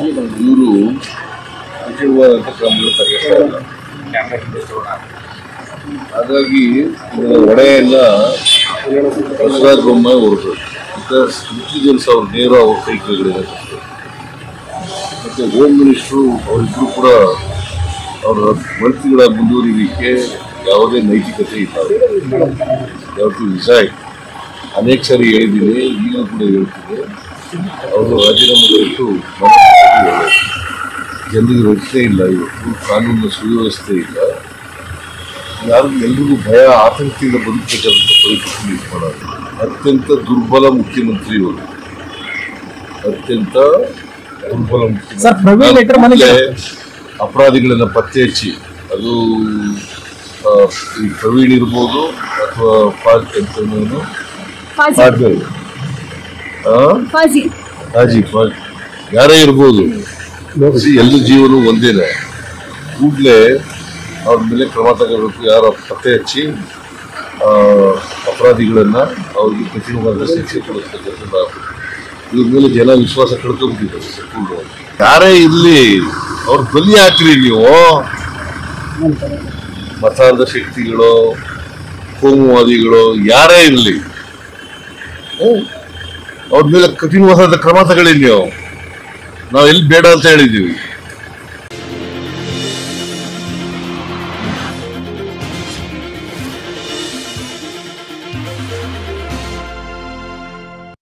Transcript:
ಇವರು ಕಠಿಣವಾದಂಥ ಕ್ರಮಗಳು ತಗೋತಾ ಇಲ್ಲ ಹಾಗಾಗಿ ಇದರ ಹೊಣೆಯನ್ನ ಬಸವರಾಜ ಬೊಮ್ಮಾಯಿ ಹೊರಟರು ಮತ್ತೆ ಇಂಟೆಲಿಜೆನ್ಸ್ ಅವ್ರ ನೇರ ಅವ್ರ ಕೈ ಕೆಳಗಡೆ ಇರುತ್ತೆ. ಮತ್ತೆ ಹೋಮ್ ಮಿನಿಸ್ಟ್ರು ಅವರಿಬ್ಬರು ಕೂಡ ಅವರ ಮಂತ್ರಿಗಳ ಮುಂದುವರಿಲಿಕ್ಕೆ ಯಾವುದೇ ನೈತಿಕತೆ ಇಲ್ಲ ಯಾವತ್ತು ವಿಸಾಯ್ ಅನೇಕ ಸಾರಿ ಹೇಳಿದ್ದೀನಿ ಈಗಲೂ ಕೂಡ ಹೇಳ್ತೀನಿ ಅವರು ರಾಜೀನಾಮೆ ಕೊಟ್ಟು ಜನರಿಗೆ ರಕ್ಷಣೆ ಇಲ್ಲ ಇವತ್ತು ಕಾನೂನಿನ ಸುವ್ಯವಸ್ಥೆ ಇಲ್ಲ ಯಾರು ಎಲ್ರಿಗೂ ಭಯ ಆತಂಕದಿಂದ ಬದುಕಬೇಕಾದಂಥ ಪರಿಸ್ಥಿತಿ ನಿರ್ಮಾಣ ಆಗಿದೆ. ಅತ್ಯಂತ ದುರ್ಬಲ ಮುಖ್ಯಮಂತ್ರಿ ಇವರು ಅತ್ಯಂತ ದುರ್ಬಲ ಮುಖ್ಯಮಂತ್ರಿ ಸರ್, ಪ್ರವೀಣ್ ಲೆಟರ್ ಮನೆಗೆ- ಕೂಡ್ಲೇ ಅಪರಾಧಿಗಳನ್ನ ಪತ್ತೆ ಹಚ್ಚಿ ಅದು ಆ, ಈ ಪ್ರವೀಣ್ ಇರ್ಬೋದು ಅಥವಾ ಪಾರ್ಕ್ ಅಂತ ಫಾಜಿ ಪಾರ್ಕ್ ಫಾಜಿ ಹಾಜಿ ಪಾರ್ಕ್ ಯಾರೇ ಇರ್ಬೋದು ಎಲ್ಲ ಜೀವನ ಒಂದೇನೆ ಕೂಡಲೇ ಅವ್ರ ಮೇಲೆ ಕ್ರಮ ತಗೋಬೇಕು ಯಾರು ಪತ್ತೆ ಹಚ್ಚಿ ಆ, ಅಪರಾಧಿಗಳನ್ನ ಅವ್ರಿಗೆ ಕಠಿಣವಾದ ಶಿಕ್ಷೆ ಕೊಡಿಸ್ತಕ್ಕಂಥ ಇವ್ರ ಮೇಲೆ ಜನ ವಿಶ್ವಾಸ ಕಳ್ಕೊಂಡ್ಬಿಟ್ಟಿದ್ದಾರೆ ಸಂಪೂರ್ಣವಾಗಿ ಯಾರೇ ಇರಲಿ ಅವ್ರ ಬಲಿ ಹಾಕ್ರಿ ನೀವು ಮತಾಂಧ ಶಕ್ತಿಗಳು ಕೋಮುವಾದಿಗಳು ಯಾರೇ ಇರಲಿ ಅವ್ರ ಮೇಲೆ ಕಠಿಣವಾದ ಕ್ರಮ ತಗೊಳ್ಳಿ ನೀವು ನಾವು ಎಲ್ಲಿ ಬೇಡ ಅಂತ ಹೇಳಿದ್ದೀವಿ